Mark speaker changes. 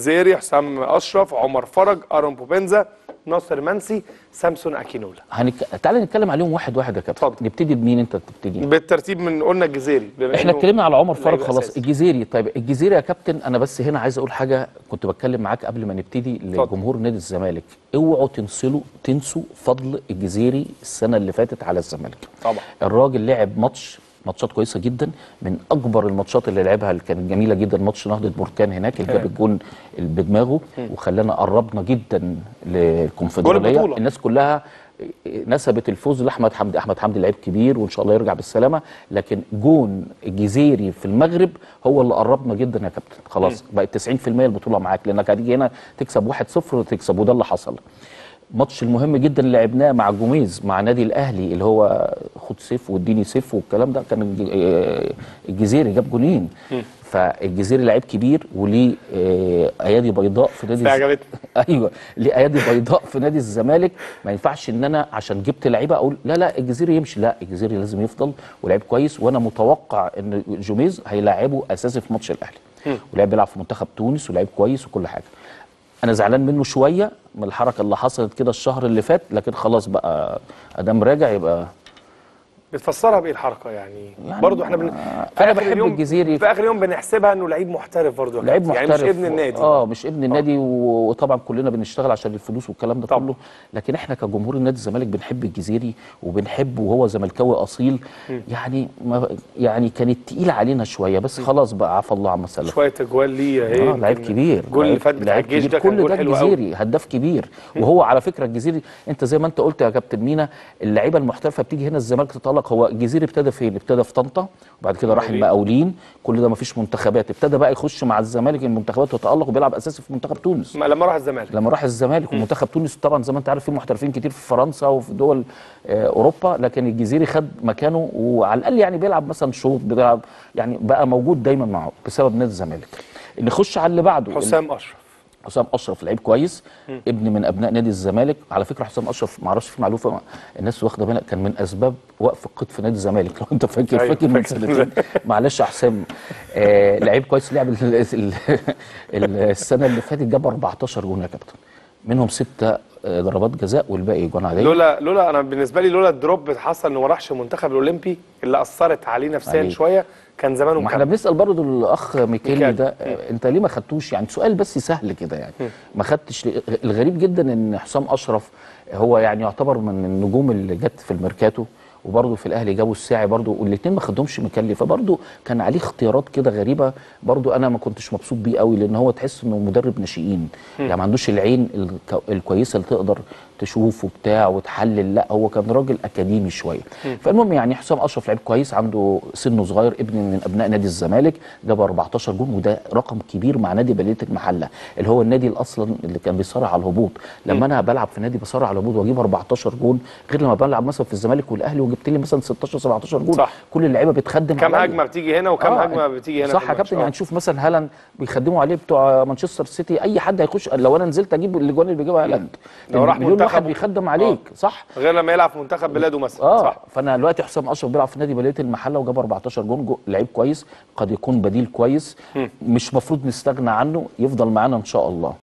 Speaker 1: زيري حسام اشرف عمر فرج ارون بوبنزا ناصر منسي سامسون اكينولا
Speaker 2: هنك... تعالى نتكلم عليهم واحد واحد يا كابتن
Speaker 1: اتفضل.
Speaker 2: نبتدي بمين انت تبتدي
Speaker 1: بالترتيب من قلنا الجزيري بما
Speaker 2: احنا
Speaker 1: إنه
Speaker 2: اتكلمنا على عمر فرج
Speaker 1: لعيب
Speaker 2: خلاص
Speaker 1: أساسي.
Speaker 2: الجزيري طيب الجزيري يا كابتن انا بس هنا عايز اقول حاجه كنت بتكلم معاك قبل ما نبتدي لجمهور نادي الزمالك اوعوا تنسلوا تنسوا فضل الجزيري السنه اللي فاتت على الزمالك
Speaker 1: طبعا
Speaker 2: الراجل لعب ماتش ماتشات كويسه جدا من اكبر الماتشات اللي لعبها اللي كانت جميله جدا ماتش نهضه بركان هناك اللي جاب الجون اللي بدماغه وخلانا قربنا جدا للكونفدراليه
Speaker 1: البطولة.
Speaker 2: الناس كلها نسبت الفوز لاحمد حمدي احمد حمدي لعيب كبير وان شاء الله يرجع بالسلامه لكن جون الجزيري في المغرب هو اللي قربنا جدا يا كابتن خلاص بقت 90% البطوله معاك لانك هتيجي هنا تكسب 1-0 وتكسب وده اللي حصل ماتش المهم جدا اللي لعبناه مع جوميز مع نادي الاهلي اللي هو خد سيف واديني سيف والكلام ده كان الج- آه، الجزيري جاب جونين فالجزيري لعيب كبير وليه آه، ايادي بيضاء في نادي
Speaker 1: دي
Speaker 2: الز-
Speaker 1: عجبتني.
Speaker 2: ايوه ليه ايادي بيضاء في نادي الزمالك ما ينفعش ان انا عشان جبت لعيبه اقول لا لا الجزيري يمشي لا الجزيري لازم يفضل ولعيب كويس وانا متوقع ان جوميز هيلاعبه اساسي في ماتش الاهلي ولعب بيلعب في منتخب تونس ولعيب كويس وكل حاجه انا زعلان منه شويه من الحركه اللي حصلت كده الشهر اللي فات لكن خلاص بقى ادام راجع يبقى
Speaker 1: بتفسرها بايه الحركه يعني,
Speaker 2: يعني
Speaker 1: برضه احنا بن... في
Speaker 2: أنا
Speaker 1: آخر
Speaker 2: بحب
Speaker 1: اليوم-
Speaker 2: الجزيري.
Speaker 1: في اخر يوم بنحسبها انه لعيب محترف برضه يا
Speaker 2: لعيب
Speaker 1: كابتن.
Speaker 2: محترف
Speaker 1: يعني مش ابن النادي
Speaker 2: اه مش ابن النادي و- وطبعا كلنا بنشتغل عشان الفلوس والكلام ده
Speaker 1: طبعا.
Speaker 2: كله لكن احنا كجمهور النادي الزمالك بنحب الجزيري وبنحبه وهو زملكاوي اصيل يعني ما يعني كانت تقيله علينا شويه بس خلاص بقى عفى الله عما سلف
Speaker 1: شويه اجوال ليه اهي
Speaker 2: اه لعيب
Speaker 1: يمكن
Speaker 2: كبير
Speaker 1: الجول اللي
Speaker 2: لعيب-
Speaker 1: فات بتاع
Speaker 2: لعيب
Speaker 1: الجيش
Speaker 2: كبير.
Speaker 1: ده كان
Speaker 2: كل
Speaker 1: جول
Speaker 2: ده
Speaker 1: حلو قوي
Speaker 2: الجزيري هداف كبير وهو على فكره الجزيري انت زي ما انت قلت يا كابتن مينا اللعيبه المحترفه بتيجي هنا الزمالك تتالق هو الجزيري ابتدى فين؟ ابتدى في طنطا وبعد كده راح
Speaker 1: المقاولين.
Speaker 2: المقاولين كل ده ما فيش منتخبات ابتدى بقى يخش مع الزمالك المنتخبات وتالق وبيلعب اساسي في منتخب تونس
Speaker 1: ما- لما راح الزمالك
Speaker 2: لما راح الزمالك ومنتخب تونس طبعا زي ما انت عارف في محترفين كتير في فرنسا وفي دول آه، اوروبا لكن الجزيري خد مكانه وعلى الاقل يعني بيلعب مثلا شوط بيلعب يعني بقى موجود دايما معه بسبب نادي الزمالك نخش على اللي بعده
Speaker 1: حسام اشرف
Speaker 2: حسام اشرف لعيب كويس ابن من ابناء نادي الزمالك على فكره حسام اشرف ما اعرفش في معلومه الناس واخده بالها كان من اسباب وقف القيد في نادي الزمالك لو انت فاكر
Speaker 1: أيوة،
Speaker 2: فاكر من
Speaker 1: فاكر.
Speaker 2: سنتين معلش يا حسام آه لعيب كويس لعب ال- ال- ال- السنه اللي فاتت جاب 14 جون يا كابتن منهم سته آه، ضربات جزاء والباقي جون عاديه
Speaker 1: لولا لولا انا بالنسبه لي لولا الدروب اللي حصل انه ما راحش المنتخب الاولمبي اللي اثرت عليه نفسيا
Speaker 2: عليه.
Speaker 1: شويه كان زمانه
Speaker 2: ما احنا
Speaker 1: مكمل
Speaker 2: بنسال برضه الاخ ميكيلي
Speaker 1: ميكالي.
Speaker 2: ده آه، انت ليه ما خدتوش يعني سؤال بس سهل كده يعني ما خدتش ليه؟ الغريب جدا ان حسام اشرف هو يعني يعتبر من النجوم اللي جت في الميركاتو وبرضه في الاهلي جابوا الساعي برضه والاثنين ما خدهمش مكلي فبرضه كان عليه اختيارات كده غريبه برضه انا ما كنتش مبسوط بيه قوي لان هو تحس انه مدرب ناشئين يعني ما عندوش العين الك- الكويسه اللي تقدر تشوف وبتاع وتحلل لا هو كان راجل اكاديمي شويه فالمهم يعني حسام اشرف لعيب كويس عنده سنه صغير ابن من ابناء نادي الزمالك جاب 14 جون وده رقم كبير مع نادي بلديه المحله اللي هو النادي اللي اصلا اللي كان بيصارع على الهبوط لما انا بلعب في نادي بصارع على الهبوط واجيب 14 جون غير لما بلعب مثلا في الزمالك والاهلي وجبت لي مثلا 16 17 جون
Speaker 1: صح.
Speaker 2: كل اللعيبه بتخدم
Speaker 1: كم
Speaker 2: عليا.
Speaker 1: هجمه بتيجي هنا وكم
Speaker 2: آه،
Speaker 1: هجمه بتيجي هنا
Speaker 2: صح
Speaker 1: في
Speaker 2: يا
Speaker 1: الماتش.
Speaker 2: كابتن
Speaker 1: آه.
Speaker 2: يعني نشوف مثلا هالاند بيخدموا عليه بتوع مانشستر سيتي اي حد هيخش لو انا نزلت اجيب الاجوان اللي بيجيبها هالاند
Speaker 1: لو راح
Speaker 2: مليون
Speaker 1: منتخب
Speaker 2: واحد بيخدم عليك صح
Speaker 1: غير لما يلعب في منتخب بلاده مثلا
Speaker 2: اه
Speaker 1: صح
Speaker 2: فانا دلوقتي حسام اشرف بيلعب في نادي بلديه المحله وجاب 14 جون جو لعيب كويس قد يكون بديل كويس مش مفروض نستغنى عنه يفضل معانا ان شاء الله